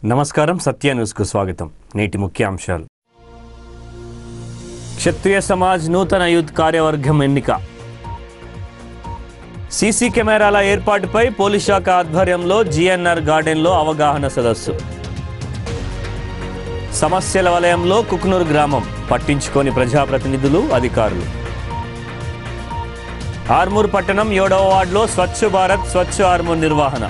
నమస్కారం సత్య న్యూస్కు స్వాగతం నేటి ముఖ్యాంశాలు క్షత్రియ సమాజ్ నూతన యూత్ కార్యవర్గం ఎన్నిక సీసీ కెమెరాల ఏర్పాటుపై పోలీస్ శాఖ ఆధ్వర్యంలో జిఎన్ఆర్ గార్డెన్లో అవగాహన సదస్సు సమస్యల వలయంలో కుకునూరు గ్రామం పట్టించుకోని ప్రజాప్రతినిధులు అధికారులు ఆర్మూర్ పట్టణం ఏడవ వార్డులో స్వచ్ఛ భారత్ స్వచ్ఛ ఆర్మూర్ నిర్వహణ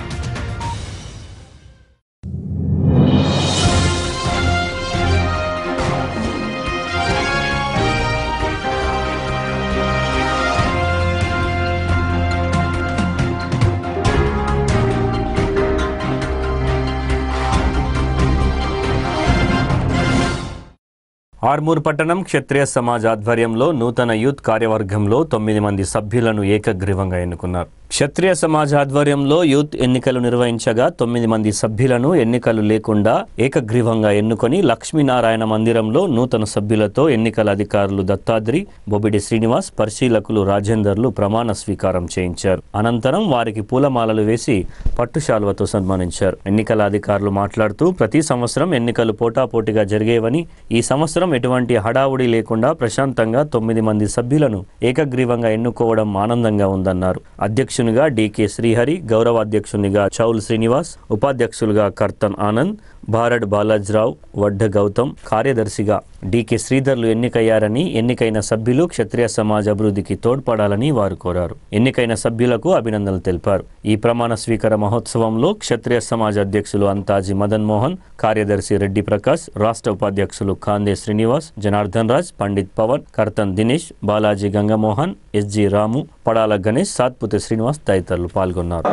ఆర్మూర్ పట్టణం క్షత్రియ సమాజ్ ఆధ్వర్యంలో నూతన యూత్ కార్యవర్గంలో తొమ్మిది మంది సభ్యులను ఏకగ్రీవంగా ఎన్నుకున్నారు క్షత్రియ సమాజ్ ఆధ్వర్యంలో యూత్ ఎన్నికలు నిర్వహించగా తొమ్మిది మంది సభ్యులను ఎన్నికలు లేకుండా ఏకగ్రీవంగా ఎన్నుకొని లక్ష్మీనారాయణ మందిరంలో నూతన సభ్యులతో ఎన్నికల అధికారులు దత్తాద్రి బొబిడి శ్రీనివాస్ పరిశీలకులు రాజేందర్లు ప్రమాణ స్వీకారం చేయించారు అనంతరం వారికి పూలమాలలు వేసి పట్టుశాలువతో సన్మానించారు ఎన్నికల అధికారులు మాట్లాడుతూ ప్రతి సంవత్సరం ఎన్నికలు పోటాపోటీగా జరిగేవని ఈ సంవత్సరం ఎటువంటి హడావుడి లేకుండా ప్రశాంతంగా తొమ్మిది మంది సభ్యులను ఏకగ్రీవంగా ఎన్నుకోవడం ఆనందంగా ఉందన్నారు అధ్యక్షునిగా డికే శ్రీహరి గౌరవ అధ్యక్షునిగా చౌల్ శ్రీనివాస్ ఉపాధ్యక్షులుగా కర్తన్ ఆనంద్ భారడ్ బాలాజీరావు వడ్డ గౌతమ్ కార్యదర్శిగా డికే శ్రీధర్లు ఎన్నికయ్యారని ఎన్నికైన సభ్యులు క్షత్రియ సమాజ్ అభివృద్ధికి తోడ్పడాలని వారు కోరారు ఎన్నికైన సభ్యులకు అభినందనలు తెలిపారు ఈ ప్రమాణ స్వీకార మహోత్సవంలో క్షత్రియ సమాజ్ అధ్యక్షులు అంతాజీ మదన్ మోహన్ కార్యదర్శి రెడ్డి ప్రకాష్ రాష్ట్ర ఉపాధ్యక్షులు ఖాందే శ్రీనివాస్ జనార్దన్ రాజ్ పండిత్ పవన్ కర్తన్ దినేష్ బాలాజీ గంగమోహన్ ఎస్జి రాము పడాల గణేష్ సాత్పుతి శ్రీనివాస్ తదితరులు పాల్గొన్నారు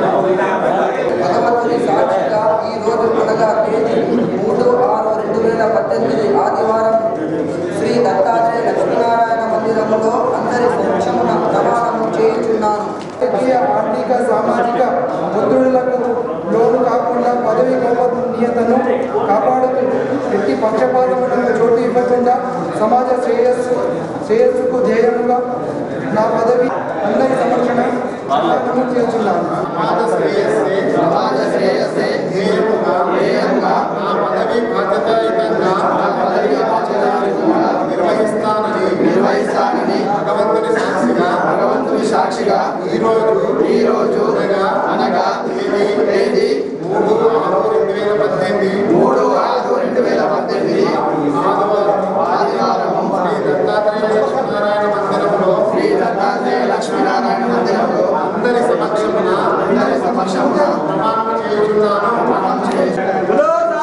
భగవంతుని సాక్షిగా ఈ రోజు అనగా తేదీ మూడు ఆరు రెండు వేల పద్దెనిమిది ఆదివారం శ్రీ దత్తాత్రేయ లక్ష్మీనారాయణ మందిరంలో అందరి సమక్షమున ప్రమాణం చేయించున్నాను రాజకీయ ఆర్థిక సామాజిక ఒత్తిడులకు లోను కాకుండా పదవి గోపనీయతను కాపాడుతూ ఎట్టి పక్షపాతములకు చోటు ఇవ్వకుండా సమాజ శ్రేయస్సు శ్రేయస్సుకు ధ్యేయముగా నా పదవి అందరి సమక్షణ ప్రమాణం చేస్తున్నాను సమాజ శ్రేయస్సే సమాజ శ్రేయస్సే ధ్యేయముగా ధ్యేయంగా నా పదవి బాధ్యతాయుతంగా నా పదవి బాధ్యతాయుతంగా నిర్వహిస్తానని నిర్వహిస్తానని భగవంతుని సాక్షిగా భగవంతుని సాక్షిగా ఈ రోజు ఈ రోజు అనగా అనగా తేదీ తేదీ మూడు ఆరు రెండు వేల పద్దెనిమిది మూడు ఆరు రెండు వేల పద్దెనిమిది ఆదివారం ఆదివారం శ్రీ దత్తాత్రేయ లక్ష్మీనారాయణ మందిరంలో శ్రీ దత్తాత్రేయ లక్ష్మీనారాయణ మందిరంలో అందరి సమక్షమున అందరి సమక్షమున ప్రమాణం చేయుచున్నాను ప్రమాణం చేయుచున్నాను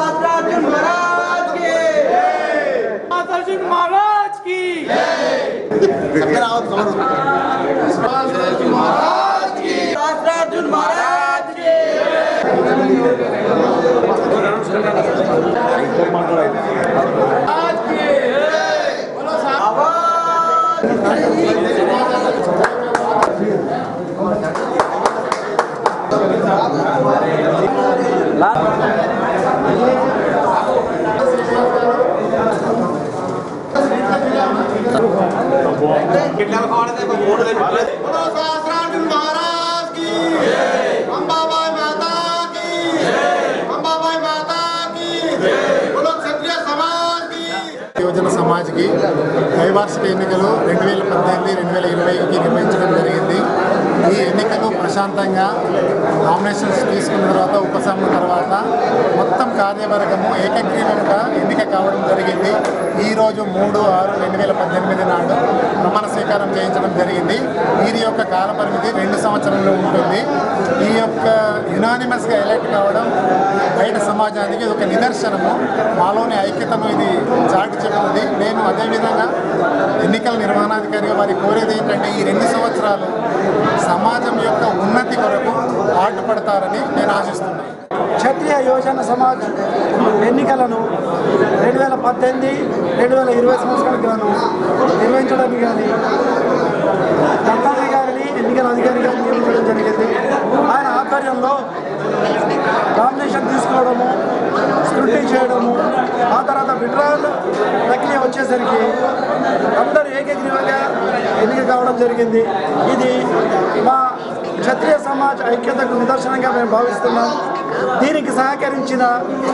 యువజన సమాజ్కి ద్వైవార్షిక ఎన్నికలు రెండు వేల పద్దెనిమిది రెండు వేల ఇరవైకి నిర్వహించడం జరిగింది ఈ ఎన్నికలు ప్రశాంతంగా నామినేషన్స్ తీసుకున్న తర్వాత ఉపశమనం తర్వాత మొత్తం కార్యవర్గము ఏకగ్రీవంగా ఎన్నిక కావడం జరిగింది ఈరోజు మూడు ఆరు రెండు వేల పద్దెనిమిది నాడు ప్రమాణ స్వీకారం చేయించడం జరిగింది వీరి యొక్క కాలపరిమితి రెండు సంవత్సరాలు ఉంటుంది ఈ యొక్క యునానిమస్గా ఎలక్ట్ కావడం బయట సమాజానికి ఇది ఒక నిదర్శనము మాలోని ఐక్యతను ఇది చాటి చెప్తుంది నేను అదేవిధంగా ఎన్నికల నిర్వహణాధికారిగా వారి కోరేది ఏంటంటే ఈ రెండు సంవత్సరాలు సమాజం యొక్క ఉన్నతి కొరకు పాటుపడతారని నేను ఆశిస్తున్నాను క్షత్రియ యువజన సమాజ్ ఎన్నికలను రెండు వేల పద్దెనిమిది రెండు వేల ఇరవై సంవత్సరానికి గాను నిర్వహించడానికి కానీ దత్తాత్రేయ గారిని ఎన్నికల అధికారిగా నియమించడం జరిగింది ఆయన ఆధ్వర్యంలో నామినేషన్ తీసుకోవడము స్క్రూటినీ చేయడము ఆ తర్వాత విడ్రాల్ ప్రక్రియ వచ్చేసరికి అందరూ ఏకగ్రీవంగా ఎన్నిక కావడం జరిగింది ఇది మా క్షత్రియ సమాజ్ ఐక్యతకు నిదర్శనంగా మేము భావిస్తున్నాం దీనికి సహకరించిన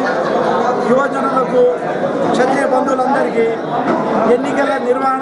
యువజనులకు క్షత్రియ బంధువులందరికీ ఎన్నికల నిర్వహణ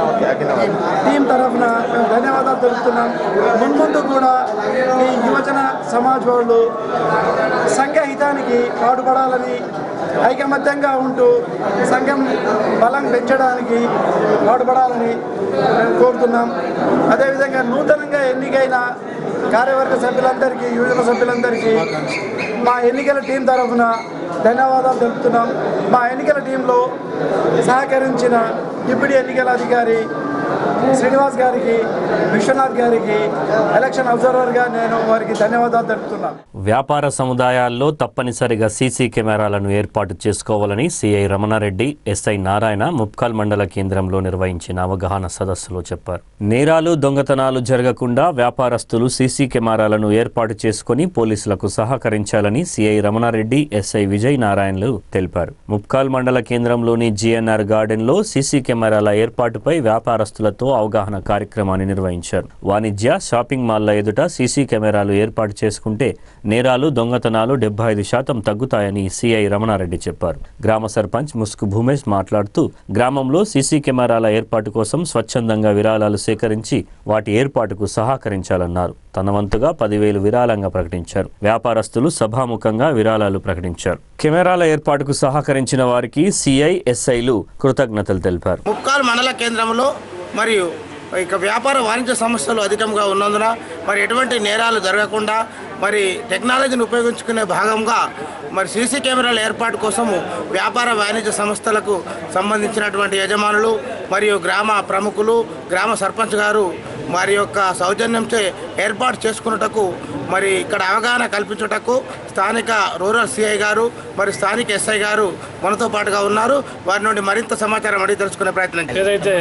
టీం తరఫున మేము ధన్యవాదాలు తెలుపుతున్నాం మున్ముందు కూడా ఈ యువజన సమాజ్ వాళ్ళు సంఘహితానికి పాటుపడాలని ఐకమత్యంగా ఉంటూ సంఘం బలం పెంచడానికి పాటుపడాలని మేము కోరుతున్నాం అదేవిధంగా నూతనంగా ఎన్నికైన కార్యవర్గ సభ్యులందరికీ యువజన సభ్యులందరికీ మా ఎన్నికల టీం తరఫున ధన్యవాదాలు తెలుపుతున్నాం మా ఎన్నికల టీంలో సహకరించిన ఇప్పుడు ఎన్నికల అధికారి శ్రీనివాస్ గారికి విశ్వనాథ్ గారికి ఎలక్షన్ అబ్జర్వర్గా నేను వారికి ధన్యవాదాలు తెలుపుతున్నాను వ్యాపార సముదాయాల్లో తప్పనిసరిగా సీసీ కెమెరాలను ఏర్పాటు చేసుకోవాలని సిఐ రమణారెడ్డి ఎస్ఐ నారాయణ ముప్కాల్ మండల కేంద్రంలో నిర్వహించిన అవగాహన సదస్సులో చెప్పారు నేరాలు దొంగతనాలు జరగకుండా వ్యాపారస్తులు సీసీ కెమెరాలను ఏర్పాటు చేసుకుని పోలీసులకు సహకరించాలని సిఐ రమణారెడ్డి ఎస్ఐ విజయ్ నారాయణలు తెలిపారు ముప్కాల్ మండల కేంద్రంలోని జిఎన్ఆర్ గార్డెన్లో సీసీ కెమెరాల ఏర్పాటుపై వ్యాపారస్తులతో అవగాహన కార్యక్రమాన్ని నిర్వహించారు వాణిజ్య షాపింగ్ మాల్ల ఎదుట సీసీ కెమెరాలు ఏర్పాటు చేసుకుంటే నేరాలు దొంగతనాలు డెబ్బై ఐదు శాతం తగ్గుతాయని సిఐ రమణారెడ్డి చెప్పారు గ్రామ సర్పంచ్ ముస్కు భూమేష్ మాట్లాడుతూ గ్రామంలో సీసీ కెమెరాల ఏర్పాటు కోసం స్వచ్ఛందంగా విరాళాలు సేకరించి వాటి ఏర్పాటుకు సహకరించాలన్నారు తన వంతుగా పదివేలు విరాళంగా ప్రకటించారు వ్యాపారస్తులు సభాముఖంగా విరాళాలు ప్రకటించారు కెమెరాల ఏర్పాటుకు సహకరించిన వారికి సిఐ ఎస్ఐలు కృతజ్ఞతలు తెలిపారు ముక్కాల్ మండల కేంద్రంలో మరియు ఇక వ్యాపార వాణిజ్య సమస్యలు అధికంగా ఉన్నందున మరి ఎటువంటి నేరాలు జరగకుండా మరి టెక్నాలజీని ఉపయోగించుకునే భాగంగా మరి సీసీ కెమెరాల ఏర్పాటు కోసము వ్యాపార వాణిజ్య సంస్థలకు సంబంధించినటువంటి యజమానులు మరియు గ్రామ ప్రముఖులు గ్రామ సర్పంచ్ గారు వారి యొక్క సౌజన్యంచే ఏర్పాటు చేసుకున్నటకు మరి ఇక్కడ అవగాహన కల్పించుటకు స్థానిక రూరల్ సిఐ గారు మరి స్థానిక ఎస్ఐ గారు మనతో పాటుగా ఉన్నారు వారి నుండి మరింత సమాచారం అడిగి తెలుసుకునే ప్రయత్నం చేస్తాం. ఏదైతే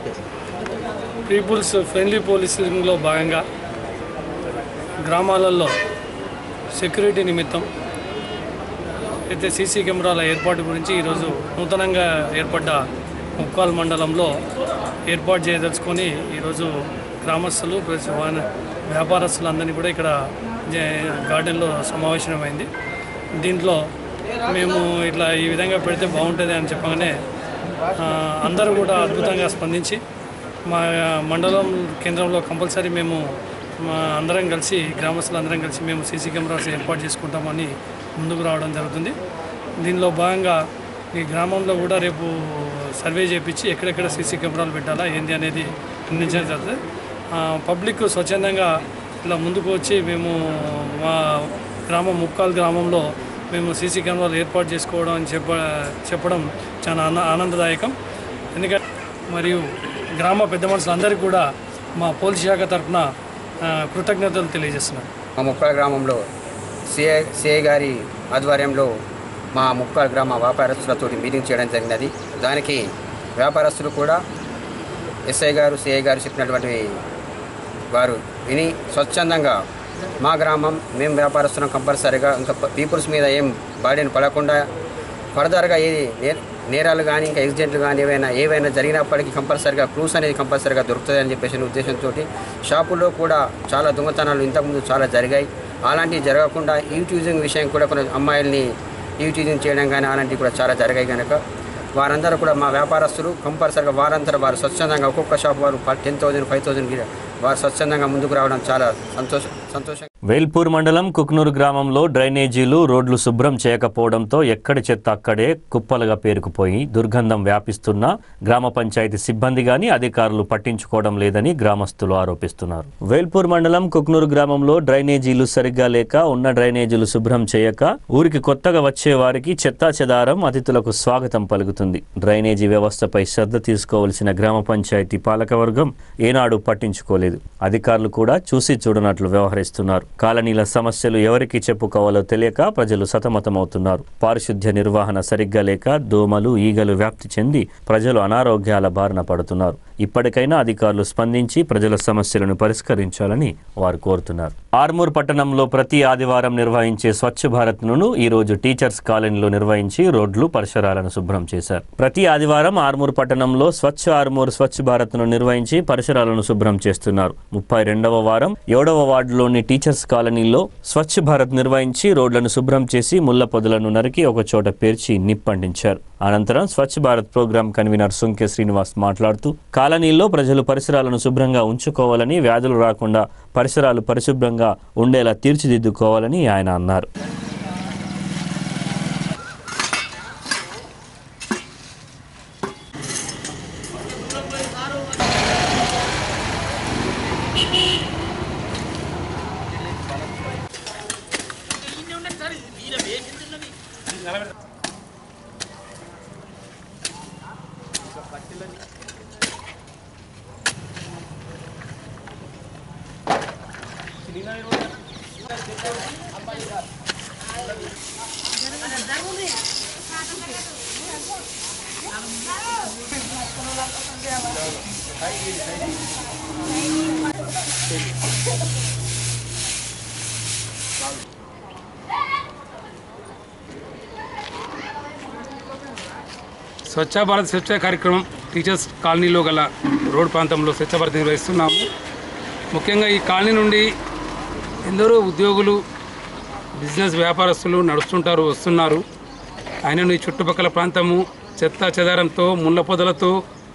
పీపుల్స్ ఫ్రెండ్లీ పోలీసింగ్లో భాగంగా గ్రామాలలో సెక్యూరిటీ నిమిత్తం అయితే సీసీ కెమెరాల ఏర్పాటు గురించి ఈరోజు నూతనంగా ఏర్పడ్డ ముక్కాల్ మండలంలో ఏర్పాటు చేయదలుచుకొని ఈరోజు గ్రామస్తులు ప్లస్ వాన- వ్యాపారస్తులందరినీ కూడా ఇక్కడ జే- గార్డెన్లో సమావేశమైంది దీంట్లో మేము ఇట్లా ఈ విధంగా పెడితే బాగుంటుంది అని చెప్పగానే ఆ, అందరూ కూడా అద్భుతంగా స్పందించి మా మండలం కేంద్రంలో కంపల్సరీ మేము మా అందరం కలిసి గ్రామస్తులు అందరం కలిసి మేము సీసీ కెమెరాస్ ఏర్పాటు చేసుకుంటామని ముందుకు రావడం జరుగుతుంది దీనిలో భాగంగా ఈ గ్రామంలో కూడా రేపు సర్వే చేయించి ఎక్కడెక్కడ సీసీ కెమెరాలు పెట్టాలా ఏంది అనేది నిర్ణయించడం జరుగుతుంది ఆ, పబ్లిక్ స్వచ్ఛందంగా ఇలా ముందుకు వచ్చి మేము మా గ్రామం ముక్కాల్ గ్రామంలో మేము సీసీ కెమెరాలు ఏర్పాటు చేసుకోవడం అని చెప్ప చెప్పడం చాలా ఆన ఆనందదాయకం ఎందుకంటే మరియు గ్రామ పెద్ద మనుషులందరికీ కూడా మా పోలీస్ శాఖ తరఫున కృతజ్ఞతలు తెలియజేస్తున్నాను మా ముక్కాల గ్రామంలో సిఐ సిఐ గారి ఆధ్వర్యంలో మా ముక్కాల గ్రామ వ్యాపారస్తులతో మీటింగ్ చేయడం జరిగినది దానికి వ్యాపారస్తులు కూడా ఎస్ఐ గారు సిఐ గారు చెప్పినటువంటి వారు విని స్వచ్ఛందంగా మా గ్రామం మేము వ్యాపారస్తున్నాం కంపల్సరీగా ఇంకా పీపుల్స్ మీద ఏం బాడీని పడకుండా ఫర్దర్గా ఏది నే- నేరాలు కానీ ఇంకా యాక్సిడెంట్లు కానీ ఏవైనా ఏవైనా జరిగినప్పటికీ కంపల్సరీగా క్రూస్ అనేది కంపల్సరీగా దొరుకుతుంది అని చెప్పేసి ఉద్దేశంతో షాపుల్లో కూడా చాలా దొంగతనాలు ఇంతకుముందు చాలా జరిగాయి అలాంటివి జరగకుండా యూట్యూజింగ్ విషయం కూడా కొన్ని అమ్మాయిల్ని యూట్యూజింగ్ చేయడం కానీ అలాంటివి కూడా చాలా జరిగాయి కనుక వారందరూ కూడా మా వ్యాపారస్తులు కంపల్సరీగా వారందరూ వారు స్వచ్ఛందంగా ఒక్కొక్క షాప్ వారు టెన్ థౌజండ్ ఫైవ్ థౌజండ్ వారు స్వచ్ఛందంగా ముందుకు రావడం చాలా సంతోష సంతోషం వేల్పూర్ మండలం కుక్నూరు గ్రామంలో డ్రైనేజీలు రోడ్లు శుభ్రం చేయకపోవడంతో ఎక్కడి చెత్త అక్కడే కుప్పలుగా పేరుకుపోయి దుర్గంధం వ్యాపిస్తున్నా గ్రామ పంచాయతీ సిబ్బంది గాని అధికారులు పట్టించుకోవడం లేదని గ్రామస్తులు ఆరోపిస్తున్నారు వేల్పూర్ మండలం కుక్నూరు గ్రామంలో డ్రైనేజీలు సరిగ్గా లేక ఉన్న డ్రైనేజీలు శుభ్రం చేయక ఊరికి కొత్తగా వచ్చే వారికి చెత్తా చెదారం అతిథులకు స్వాగతం పలుకుతుంది డ్రైనేజీ వ్యవస్థపై శ్రద్ధ తీసుకోవలసిన గ్రామ పంచాయతీ పాలకవర్గం ఏనాడు పట్టించుకోలేదు అధికారులు కూడా చూసి చూడనట్లు వ్యవహరిస్తున్నారు కాలనీల సమస్యలు ఎవరికి చెప్పుకోవాలో తెలియక ప్రజలు సతమతమవుతున్నారు పారిశుద్ధ్య నిర్వహణ సరిగ్గా లేక దోమలు ఈగలు వ్యాప్తి చెంది ప్రజలు అనారోగ్యాల బారిన పడుతున్నారు ఇప్పటికైనా అధికారులు స్పందించి ప్రజల సమస్యలను పరిష్కరించాలని వారు కోరుతున్నారు ఆర్మూర్ పట్టణంలో ప్రతి ఆదివారం నిర్వహించే స్వచ్ఛ భారత్ను ఈ రోజు టీచర్స్ కాలనీలో నిర్వహించి రోడ్లు పరిసరాలను శుభ్రం చేశారు ప్రతి ఆదివారం ఆర్మూర్ పట్టణంలో స్వచ్ఛ ఆర్మూర్ స్వచ్ఛ భారత్ను నిర్వహించి పరిసరాలను శుభ్రం చేస్తున్నారు ముప్పై రెండవ వారం ఏడవ వార్డులోని టీచర్స్ కాలనీలో స్వచ్ఛ భారత్ నిర్వహించి రోడ్లను శుభ్రం చేసి ముళ్ల పొదలను నరికి ఒక చోట పేర్చి నిప్పంటించారు అనంతరం స్వచ్ఛ భారత్ ప్రోగ్రాం కన్వీనర్ సుంకె శ్రీనివాస్ మాట్లాడుతూ కాలనీలో ప్రజలు పరిసరాలను శుభ్రంగా ఉంచుకోవాలని వ్యాధులు రాకుండా పరిసరాలు పరిశుభ్రంగా ఉండేలా తీర్చిదిద్దుకోవాలని ఆయన అన్నారు స్వచ్ఛ భారత్ స్వచ్ఛ కార్యక్రమం టీచర్స్ కాలనీలో గల రోడ్ ప్రాంతంలో స్వచ్ఛ భారత్ నిర్వహిస్తున్నాము ముఖ్యంగా ఈ కాలనీ నుండి ఎందరో ఉద్యోగులు బిజినెస్ వ్యాపారస్తులు నడుస్తుంటారు వస్తున్నారు అయినను ఈ చుట్టుపక్కల ప్రాంతము చెత్త చెదారంతో ముళ్ళ పొదలతో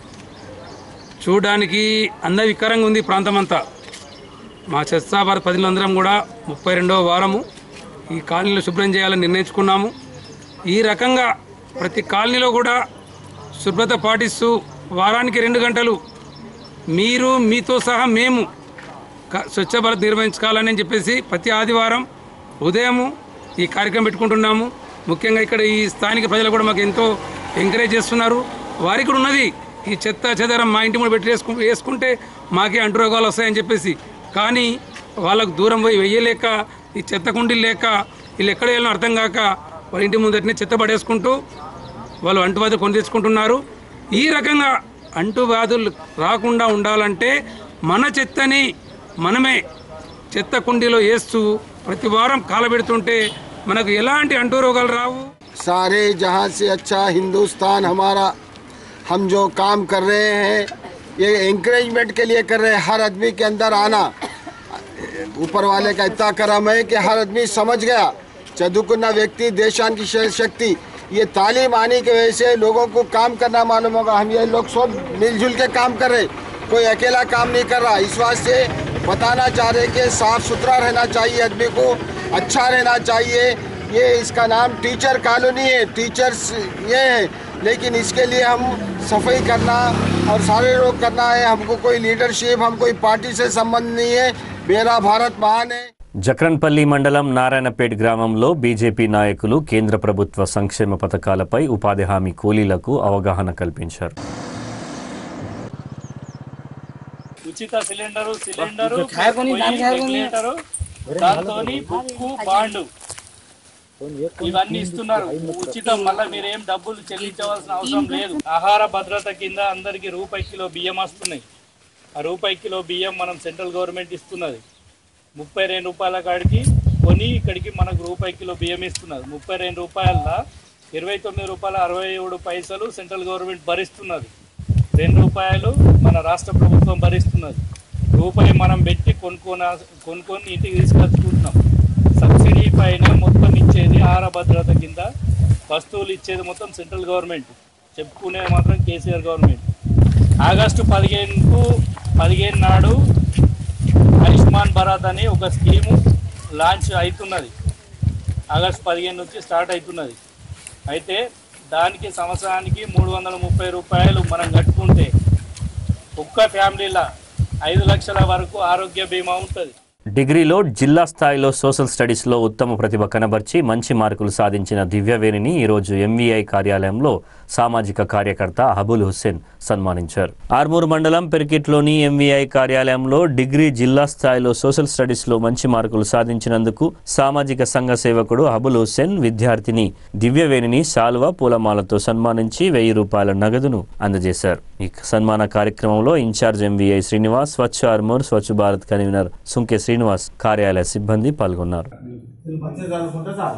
చూడడానికి అందవికారంగా ఉంది ఈ ప్రాంతం అంతా మా స్వచ్ఛ భారత్ ప్రజలందరం కూడా ముప్పై రెండవ వారము ఈ కాలనీలో శుభ్రం చేయాలని నిర్ణయించుకున్నాము ఈ రకంగా ప్రతి కాలనీలో కూడా శుభ్రత పాటిస్తూ వారానికి రెండు గంటలు మీరు మీతో సహా మేము క- స్వచ్ఛ భారత్ నిర్వహించుకోవాలని చెప్పేసి ప్రతి ఆదివారం ఉదయము ఈ కార్యక్రమం పెట్టుకుంటున్నాము ముఖ్యంగా ఇక్కడ ఈ స్థానిక ప్రజలు కూడా మాకు ఎంతో ఎంకరేజ్ చేస్తున్నారు వారికి కూడా ఉన్నది ఈ చెత్త చెదరం మా ఇంటి ముందు పెట్టి వేసుకు వేసుకుంటే మాకే అంటురోగాలు వస్తాయని చెప్పేసి కానీ వాళ్ళకు దూరం పోయి వెయ్యలేక ఈ చెత్త కుండీలు లేక వీళ్ళు ఎక్కడ వెళ్ళినా అర్థం కాక వాళ్ళ ఇంటి ముందటనే చెత్త పడేసుకుంటూ వాళ్ళు అంటువ్యాధులు కొని తెచ్చుకుంటున్నారు ఈ రకంగా అంటువ్యాధులు రాకుండా ఉండాలంటే మన చెత్తని మనమే చెత్త కుండీలో వేస్తూ ప్రతి వారం కాలబెడుతుంటే మనకు ఎలాంటి అంటు రోగాలు రావు सारे जहाँ से अच्छा हिंदुस्तान हमारा हम जो काम कर रहे हैं ये इंकरेजमेंट के लिए कर रहे हैं हर आदमी के अंदर आना ऊपर वाले का इतना करम है कि हर आदमी समझ गया चदुकुन्ना व्यक्ति देशान की श- शक्ति ये तालीम आने की वजह से लोगों को काम करना मालूम होगा हम ये लोग सब मिलजुल के काम कर रहे कोई अकेला काम नहीं कर रहा इस वास्ते बताना चाह रहे कि साफ सुथरा रहना चाहिए आदमी को अच्छा रहना चाहिए ये इसका नाम टीचर कॉलोनी है टीचर्स ये है लेकिन इसके लिए हम सफाई करना और सारे लोग करना है हमको कोई लीडरशिप हम कोई पार्टी से संबंध नहीं है मेरा भारत महान है జక్రన్పల్లి మండలం నారాయణపేట్ గ్రామంలో బీజేపీ నాయకులు కేంద్ర ప్రభుత్వ సంక్షేమ పథకాలపై ఉపాధి హామీ కూలీలకు అవగాహన కల్పించారు ఉచిత సిలిండరు సిలిండరు రెగ్యులేటరు దాంతోని బుక్కు బాండు ఇవన్నీ ఇస్తున్నారు ఉచితం మళ్ళీ మీరేం డబ్బులు చెల్లించవలసిన అవసరం లేదు ఆహార భద్రత కింద అందరికి రూపాయి కిలో బియ్యం వస్తున్నాయి ఆ రూపాయి కిలో బియ్యం మనం సెంట్రల్ గవర్నమెంట్ ఇస్తున్నది ముప్పై రెండు రూపాయల కాడికి కొని ఇక్కడికి మనకు రూపాయి కిలో బియ్యం ఇస్తున్నది ముప్పై రెండు రూపాయల ఇరవై తొమ్మిది రూపాయల అరవై ఏడు పైసలు సెంట్రల్ గవర్నమెంట్ భరిస్తున్నది రెండు రూపాయలు మన రాష్ట్ర ప్రభుత్వం భరిస్తున్నది రూపాయి మనం పెట్టి కొనుక్కొని కొనుక్కొని ఇంటికి తీసుకొచ్చుకుంటున్నాం సబ్సిడీ పైన మొత్తం ఇచ్చేది ఆహార భద్రత కింద వస్తువులు ఇచ్చేది మొత్తం సెంట్రల్ గవర్నమెంట్ చెప్పుకునేది మాత్రం కేసీఆర్ గవర్నమెంట్ ఆగస్టు పదిహేనుకు పదిహేను నాడు ఆయుష్మాన్ భారత్ అని ఒక స్కీము లాంచ్ అవుతున్నది ఆగస్టు పదిహేను నుంచి స్టార్ట్ అవుతున్నది అయితే దానికి సంవత్సరానికి మూడు వందల ముప్పై రూపాయలు మనం కట్టుకుంటే ఒక్క ఫ్యామిలీలో ఐదు లక్షల వరకు ఆరోగ్య బీమా ఉంటుంది డిగ్రీలో జిల్లా స్థాయిలో సోషల్ స్టడీస్లో ఉత్తమ ప్రతిభ కనబర్చి మంచి మార్కులు సాధించిన దివ్యవేణిని ఈరోజు ఎంవీఐ కార్యాలయంలో సామాజిక కార్యకర్త హబుల్ హుస్సేన్ సన్మానించారు ఆర్మూర్ మండలం పెరికిట్లోని ఎంవీఐ కార్యాలయంలో డిగ్రీ జిల్లా స్థాయిలో సోషల్ స్టడీస్లో మంచి మార్కులు సాధించినందుకు సామాజిక సంఘ సేవకుడు హబుల్ హుస్సేన్ విద్యార్థిని దివ్యవేణిని శాలువా పూలమాలతో సన్మానించి వెయ్యి రూపాయల నగదును అందజేశారు ఈ సన్మాన కార్యక్రమంలో incharge MVI Srinivas Swachh Armoor Swachh Bharat convener Sunke Shri Srinivas కార్యాలయ సిబ్బంది పాల్గొన్నారు మంచిగా చదువుకుంటే చాలు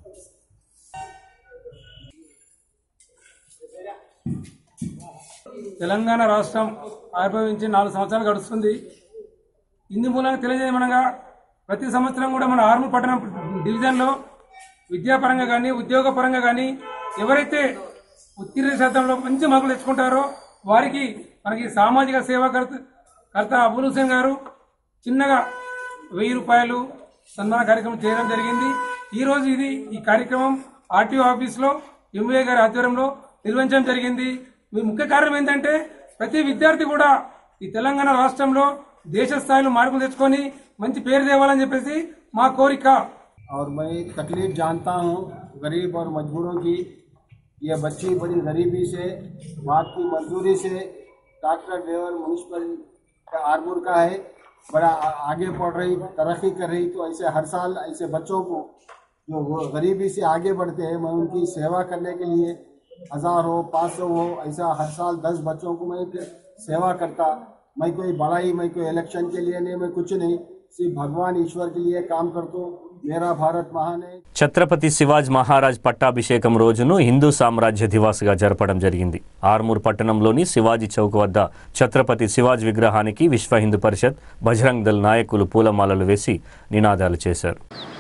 తెలంగాణ రాష్ట్రం ఆవిర్భవించి నాలుగు సంవత్సరాలు గడుస్తుంది ఇందు మూలంగా తెలియజేయమనగా ప్రతి సంవత్సరం కూడా మన ఆర్మూర్ పట్టణం డివిజన్లో విద్యాపరంగా కానీ ఉద్యోగపరంగా కానీ ఎవరైతే ఉత్తీర్ణ శాతంలో మంచి మార్కులు తెచ్చుకుంటారో వారికి మనకి సామాజిక సేవా కర్త కర్త అబుల్ హుసేన్ గారు చిన్నగా వెయ్యి రూపాయలు సన్మాన కార్యక్రమం చేయడం జరిగింది ఈ రోజు ఇది ఈ కార్యక్రమం ఆర్టీఓ ఆఫీస్లో ఎంఏ గారి ఆధ్వర్యంలో నిర్వహించడం జరిగింది మీ ముఖ్య కారణం ఏంటంటే ప్రతి విద్యార్థి కూడా ఈ తెలంగాణ రాష్ట్రంలో దేశ స్థాయిలో మార్కులు తెచ్చుకొని మంచి పేరు తేవాలని చెప్పేసి మా కోరిక और मैं तकलीफ जानता हूँ गरीब और मजबूरों की ये बच्ची बड़ी गरीबी से बात की मजदूरी से डॉक्टर ड्राइवर म्यूनसिपल का आरमूर का है बड़ा आ- आगे बढ़ रही तरक्की कर रही तो ऐसे हर साल ऐसे बच्चों को जो वो गरीबी से आगे बढ़ते हैं मैं उनकी सेवा करने के लिए हज़ार हो पाँच सौ हो ऐसा हर साल दस बच्चों को मैं सेवा करता मैं कोई बड़ाई मैं कोई इलेक्शन के लिए नहीं मैं कुछ नहीं सिर्फ भगवान ईश्वर के लिए काम करता हूँ मेरा भारत महान है ఛత్రపతి శివాజ్ మహారాజ్ పట్టాభిషేకం రోజును హిందూ సామ్రాజ్య దివాస్గా జరపడం జరిగింది ఆర్మూర్ పట్టణంలోని శివాజీ చౌక్ వద్ద ఛత్రపతి శివాజ్ విగ్రహానికి విశ్వ హిందూ పరిషత్ బజరంగ్ దళ్ నాయకులు పూలమాలలు వేసి నినాదాలు చేశారు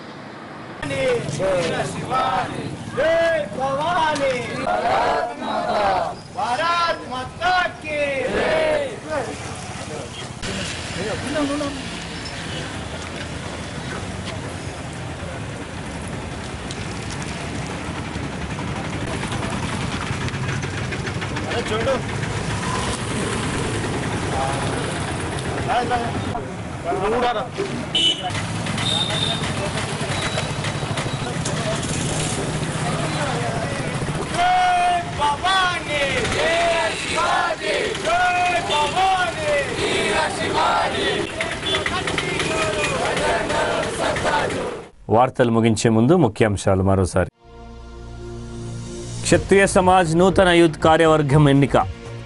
వార్తలు ముగించే ముందు ముఖ్యాంశాలు మరోసారి క్షత్రియ సమాజ్ నూతన యూత్ కార్యవర్గం ఎన్నిక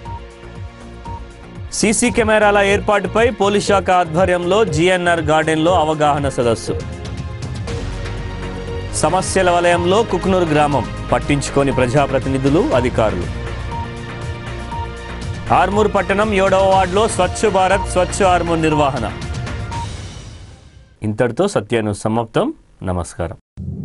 సీసీ కెమెరాల ఏర్పాటుపై పోలీస్ శాఖ ఆధ్వర్యంలో జీఎన్ఆర్ గార్డెన్లో అవగాహన సదస్సు సమస్యల వలయంలో కుక్నూరు గ్రామం పట్టించుకోని ప్రజాప్రతినిధులు అధికారులు ఆర్మూర్ పట్టణం ఏడవ వార్డులో స్వచ్ఛ భారత్ స్వచ్ఛ ఆర్మూర్ నిర్వహణ ఇంతటితో సత్యాను సమాప్తం నమస్కారం